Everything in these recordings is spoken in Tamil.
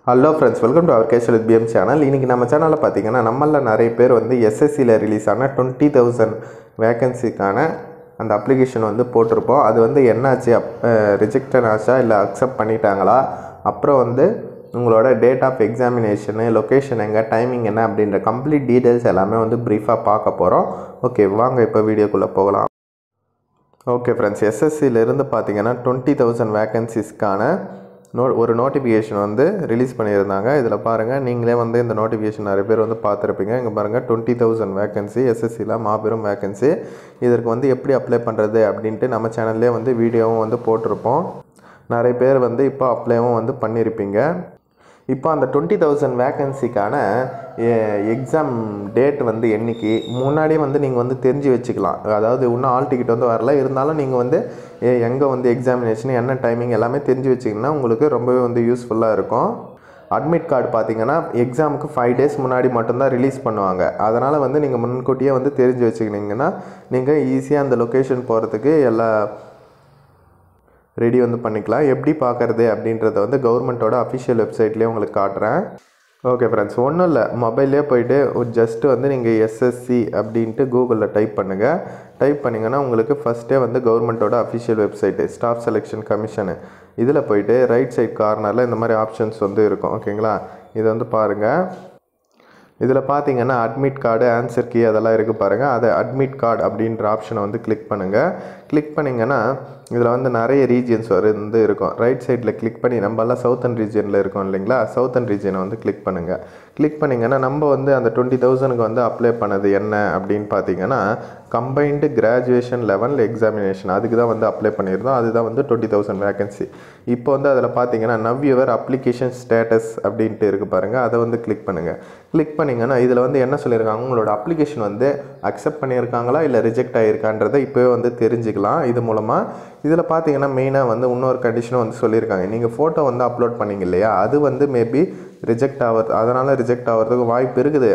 hello friends welcome to our casual with PM channel இன்றைக்கி நம்ம சேனலில் பார்த்தீங்கன்னா நம்மளில் நிறைய பேர் வந்து எஸ்எஸ்சியில் ரிலீஸ் ஆன டுவெண்ட்டி தௌசண்ட் வேகன்சிக்கான அந்த அப்ளிகேஷன் வந்து போட்டிருப்போம் அது வந்து என்னாச்சு அப் ரிஜெக்டட் ஆச்சா இல்லை அக்செப்ட் பண்ணிட்டாங்களா அப்புறம் வந்து உங்களோட டேட் ஆஃப் எக்ஸாமினேஷனு லொக்கேஷன் எங்கே டைமிங் என்ன அப்படின்ற கம்ப்ளீட் டீட்டெயில்ஸ் எல்லாமே வந்து ப்ரீஃபாக பார்க்க போகிறோம் ஓகே வாங்க இப்போ வீடியோக்குள்ளே போகலாம் ஓகே ஃப்ரெண்ட்ஸ் எஸ்எஸ்சியிலேருந்து பார்த்தீங்கன்னா டுவெண்ட்டி தௌசண்ட் வேகன்சிஸ்க்கான நோ ஒரு நோட்டிஃபிகேஷன் வந்து ரிலீஸ் பண்ணியிருந்தாங்க இதில் பாருங்கள் நீங்களே வந்து இந்த நோட்டிஃபிகேஷன் நிறைய பேர் வந்து பார்த்துருப்பீங்க இங்கே பாருங்கள் டுவெண்ட்டி தௌசண்ட் வேகன்சி எஸ்எஸ்சியில் மாபெரும் வேகன்சி இதற்கு வந்து எப்படி அப்ளை பண்ணுறது அப்படின்ட்டு நம்ம சேனல்லே வந்து வீடியோவும் வந்து போட்டிருப்போம் நிறைய பேர் வந்து இப்போ அப்ளைவும் வந்து பண்ணியிருப்பீங்க இப்போ அந்த டுவெண்ட்டி தௌசண்ட் வேக்கன்சிக்கான எக்ஸாம் டேட் வந்து என்னைக்கு முன்னாடியே வந்து நீங்கள் வந்து தெரிஞ்சு வச்சுக்கலாம் அதாவது இன்னும் ஆல் டிக்கெட் வந்து வரல இருந்தாலும் நீங்கள் வந்து எங்கே வந்து எக்ஸாமினேஷன் என்ன டைமிங் எல்லாமே தெரிஞ்சு வச்சிங்கன்னா உங்களுக்கு ரொம்பவே வந்து யூஸ்ஃபுல்லாக இருக்கும் அட்மிட் கார்டு பார்த்தீங்கன்னா எக்ஸாமுக்கு ஃபைவ் டேஸ் முன்னாடி மட்டும்தான் ரிலீஸ் பண்ணுவாங்க அதனால் வந்து நீங்கள் முன்கூட்டியே வந்து தெரிஞ்சு வச்சுக்கினீங்கன்னா நீங்கள் ஈஸியாக அந்த லொக்கேஷன் போகிறதுக்கு எல்லா ரெடி வந்து பண்ணிக்கலாம் எப்படி பார்க்குறது அப்படின்றத வந்து கவர்மெண்ட்டோட அஃபிஷியல் வெப்சைட்லேயே உங்களுக்கு காட்டுறேன் ஓகே ஃப்ரெண்ட்ஸ் ஒன்றும் இல்லை மொபைல்லே போயிட்டு ஜஸ்ட்டு வந்து நீங்கள் எஸ்எஸ்சி அப்படின்ட்டு கூகுளில் டைப் பண்ணுங்கள் டைப் பண்ணிங்கன்னா உங்களுக்கு ஃபஸ்ட்டே வந்து கவர்மெண்ட்டோட official website staff selection commission இதில் போயிட்டு ரைட் சைட் கார்னரில் இந்த மாதிரி ஆப்ஷன்ஸ் வந்து இருக்கும் ஓகேங்களா இது வந்து பாருங்கள் இதில் பார்த்தீங்கன்னா அட்மிட் கார்டு ஆன்சர் கீ அதெல்லாம் இருக்குது பாருங்கள் அதை அட்மிட் கார்டு அப்படின்ற ஆப்ஷனை வந்து கிளிக் பண்ணுங்கள் கிளிக் பண்ணிங்கன்னா இதில் வந்து நிறைய ரீஜியன்ஸ் வந்து இருக்கும் ரைட் சைடில் கிளிக் பண்ணி நம்மலாம் சவுத்தன் ரீஜியனில் இருக்கோம் இல்லைங்களா சவுத்தன் ரீஜியனை வந்து கிளிக் பண்ணுங்கள் கிளிக் பண்ணிங்கன்னா நம்ம வந்து அந்த டுவெண்ட்டி தௌசண்ட்க்கு வந்து அப்ளை பண்ணது என்ன அப்படின்னு பார்த்தீங்கன்னா கம்பைன்டு கிராஜுவேஷன் லெவல் எக்ஸாமினேஷன் அதுக்கு தான் வந்து அப்ளை பண்ணியிருந்தோம் அதுதான் வந்து டுவெண்ட்டி தௌசண்ட் வேகன்சி இப்போ வந்து அதில் பார்த்தீங்கன்னா நவ் யுவர் அப்ளிகேஷன் ஸ்டேட்டஸ் அப்படின்ட்டு இருக்குது பாருங்கள் அதை வந்து கிளிக் பண்ணுங்கள் கிளிக் பண்ணிங்கன்னா இதில் வந்து என்ன சொல்லியிருக்காங்க உங்களோட அப்ளிகேஷன் வந்து அக்செப்ட் பண்ணியிருக்காங்களா இல்லை ரிஜெக்ட் ஆகிருக்கான்றதை இப்போவே வந்து தெரிஞ்சுக்கலாம் இது மூலமாக இதில் பார்த்தீங்கன்னா மெயினாக வந்து இன்னொரு கண்டிஷனும் வந்து சொல்லியிருக்காங்க நீங்கள் ஃபோட்டோ வந்து அப்லோட் பண்ணீங்க இல்லையா அது வந்து மேபி ரிஜெக்ட் ஆகிறது அதனால் ரிஜெக்ட் ஆகிறதுக்கு வாய்ப்பு இருக்குது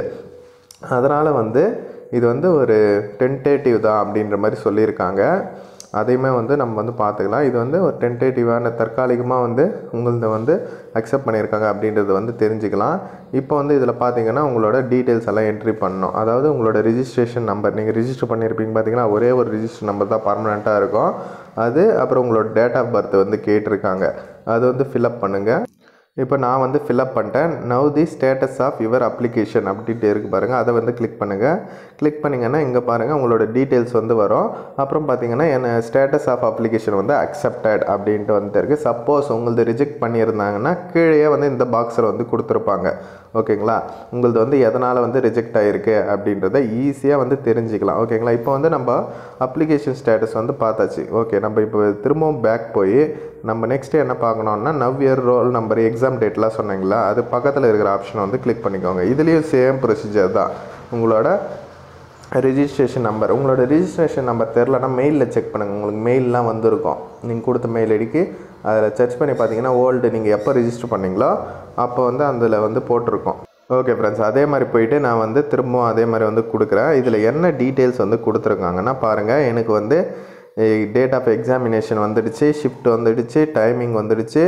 அதனால் வந்து இது வந்து ஒரு டென்டேட்டிவ் தான் அப்படின்ற மாதிரி சொல்லியிருக்காங்க அதையுமே வந்து நம்ம வந்து பார்த்துக்கலாம் இது வந்து ஒரு டென்டேட்டிவான தற்காலிகமாக வந்து உங்களது வந்து அக்செப்ட் பண்ணியிருக்காங்க அப்படின்றத வந்து தெரிஞ்சுக்கலாம் இப்போ வந்து இதில் பார்த்தீங்கன்னா உங்களோட டீட்டெயில்ஸ் எல்லாம் என்ட்ரி பண்ணணும் அதாவது உங்களோட ரிஜிஸ்ட்ரேஷன் நம்பர் நீங்கள் ரிஜிஸ்டர் பண்ணியிருப்பீங்க பார்த்தீங்கன்னா ஒரே ஒரு ரிஜிஸ்டர் நம்பர் தான் பர்மனெண்ட்டாக இருக்கும் அது அப்புறம் உங்களோட டேட் ஆஃப் பர்த் வந்து கேட்டிருக்காங்க அது வந்து ஃபில்அப் பண்ணுங்கள் இப்போ நான் வந்து ஃபில்அப் பண்ணிட்டேன் now the status of your application அப்படின்ட்டு இருக்குது பாருங்கள் அதை வந்து கிளிக் பண்ணுங்கள் கிளிக் பண்ணிங்கன்னா இங்கே பாருங்கள் உங்களோட டீட்டெயில்ஸ் வந்து வரும் அப்புறம் பார்த்தீங்கன்னா என்ன ஸ்டேட்டஸ் ஆஃப் அப்ளிகேஷன் வந்து அக்செப்டட் அப்படின்ட்டு வந்து இருக்குது சப்போஸ் உங்களது ரிஜெக்ட் பண்ணியிருந்தாங்கன்னா கீழே வந்து இந்த பாக்ஸில் வந்து கொடுத்துருப்பாங்க ஓகேங்களா உங்களது வந்து எதனால் வந்து ரிஜெக்ட் ஆகிருக்கு அப்படின்றத ஈஸியாக வந்து தெரிஞ்சுக்கலாம் ஓகேங்களா இப்போ வந்து நம்ம அப்ளிகேஷன் ஸ்டேட்டஸ் வந்து பார்த்தாச்சு ஓகே நம்ம இப்போ திரும்பவும் பேக் போய் நம்ம நெக்ஸ்ட்டு என்ன பார்க்கணுன்னா now year roll number exam டேட்லாம் சொன்னீங்களா அது பக்கத்தில் இருக்கிற ஆப்ஷனை வந்து கிளிக் பண்ணிக்கோங்க இதுலேயும் சேம் ப்ரொசீஜர் தான் உங்களோட ரிஜிஸ்ட்ரேஷன் நம்பர் உங்களோட ரிஜிஸ்ட்ரேஷன் நம்பர் தெரிலனா மெயிலில் செக் பண்ணுங்கள் உங்களுக்கு மெயிலெலாம் வந்திருக்கும் நீங்கள் கொடுத்த மெயில் ஐடிக்கு அதில் சர்ச் பண்ணி பார்த்தீங்கன்னா ஓல்டு நீங்கள் எப்போ ரிஜிஸ்டர் பண்ணீங்களோ அப்போ வந்து அதில் வந்து போட்டிருக்கோம் ஓகே ஃப்ரெண்ட்ஸ் அதே மாதிரி போயிட்டு நான் வந்து திரும்பவும் அதே மாதிரி வந்து கொடுக்குறேன் இதில் என்ன டீட்டெயில்ஸ் வந்து கொடுத்துருக்காங்கன்னா பாருங்கள் எனக்கு வந்து டேட் ஆஃப் எக்ஸாமினேஷன் வந்துடுச்சு ஷிஃப்ட் வந்துடுச்சு டைமிங் வந்துடுச்சு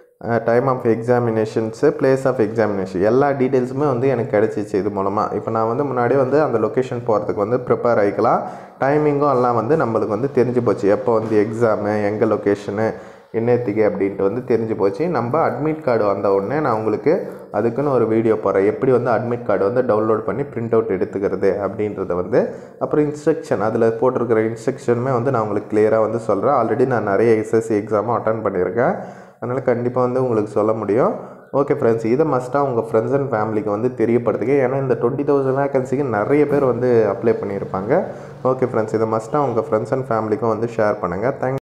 time of examinations place of examination எல்லா டீட்டெயில்ஸுமே வந்து எனக்கு கிடச்சிச்சு இது மூலமாக இப்போ நான் வந்து முன்னாடியே வந்து அந்த லொக்கேஷன் போகிறதுக்கு வந்து ப்ரிப்பேர் ஆகிக்கலாம் டைமிங்கும் எல்லாம் வந்து நம்மளுக்கு வந்து தெரிஞ்சு போச்சு எப்போ வந்து எக்ஸாமு எங்கே லொக்கேஷனு என்னத்துக்கு அப்படின்ட்டு வந்து தெரிஞ்சு போச்சு நம்ம அட்மிட் கார்டு வந்த உடனே நான் உங்களுக்கு அதுக்குன்னு ஒரு வீடியோ போடுறேன் எப்படி வந்து அட்மிட் கார்டு வந்து டவுன்லோட் பண்ணி பிரிண்ட் அவுட் எடுத்துக்கிறது அப்படின்றத வந்து அப்புறம் இன்ஸ்ட்ரக்ஷன் அதில் போட்டிருக்கிற இன்ஸ்ட்ரக்ஷனுமே வந்து நான் உங்களுக்கு கிளியராக வந்து சொல்கிறேன் ஆல்ரெடி நான் நிறைய எஸ்எஸ்சி எக்ஸாமும் அட்டன் பண்ணியிருக்கேன் அதனால் கண்டிப்பாக வந்து உங்களுக்கு சொல்ல முடியும் ஓகே ஃப்ரெண்ட்ஸ் இதை மஸ்ட்டாக உங்கள் ஃப்ரெண்ட்ஸ் அண்ட் ஃபேமிலிக்கு வந்து தெரியப்படுத்துங்க ஏன்னா இந்த டுவெண்ட்டி தௌசண்ட் வேகன்சிக்கு நிறைய பேர் வந்து அப்ளை பண்ணியிருப்பாங்க ஓகே ஃப்ரெண்ட்ஸ் இதை மஸ்ட்டாக உங்கள் ஃப்ரெண்ட்ஸ் அண்ட் ஃபேமிலிக்கும் வந்து ஷேர் பண்ணுங்கள் தேங்க்